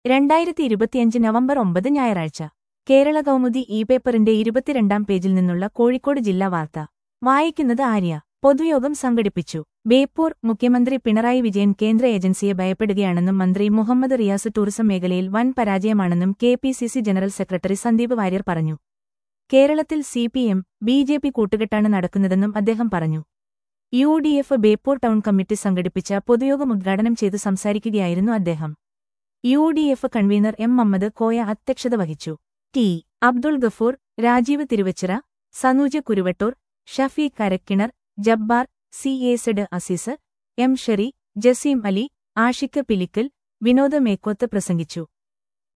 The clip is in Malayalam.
രണ്ടായിരത്തി ഇരുപത്തിയഞ്ച് നവംബർ ഒമ്പത് ഞായറാഴ്ച കേരള കൗമുദി ഇ പേപ്പറിന്റെ ഇരുപത്തിരണ്ടാം പേജിൽ നിന്നുള്ള കോഴിക്കോട് ജില്ലാ വാർത്ത വായിക്കുന്നത് ആര്യ പൊതുയോഗം സംഘടിപ്പിച്ചു ബേപ്പൂർ മുഖ്യമന്ത്രി പിണറായി വിജയൻ കേന്ദ്ര ഏജൻസിയെ ഭയപ്പെടുകയാണെന്നും മന്ത്രി മുഹമ്മദ് റിയാസ് ടൂറിസം മേഖലയിൽ വൻ പരാജയമാണെന്നും K P C C general secretary Sandeep Warrier പറഞ്ഞു കേരളത്തിൽ C P M B J P കൂട്ടുകെട്ടാണ് നടക്കുന്നതെന്നും അദ്ദേഹം പറഞ്ഞു U D F Beypore town committee സംഘടിപ്പിച്ച പൊതുയോഗം ഉദ്ഘാടനം ചെയ്തു സംസാരിക്കുകയായിരുന്നു അദ്ദേഹം U D F convener M Mammad Koya അധ്യക്ഷത വഹിച്ചു T Abdul Gafoor Rajeev Thiruvachira Sanooj Kuruvattoor Shafeeq Karakkinar Jabbar C A Z Azeez M Sheri Jaseem Ali Ashiq Pilikkal Vinod Mekkoth പ്രസംഗിച്ചു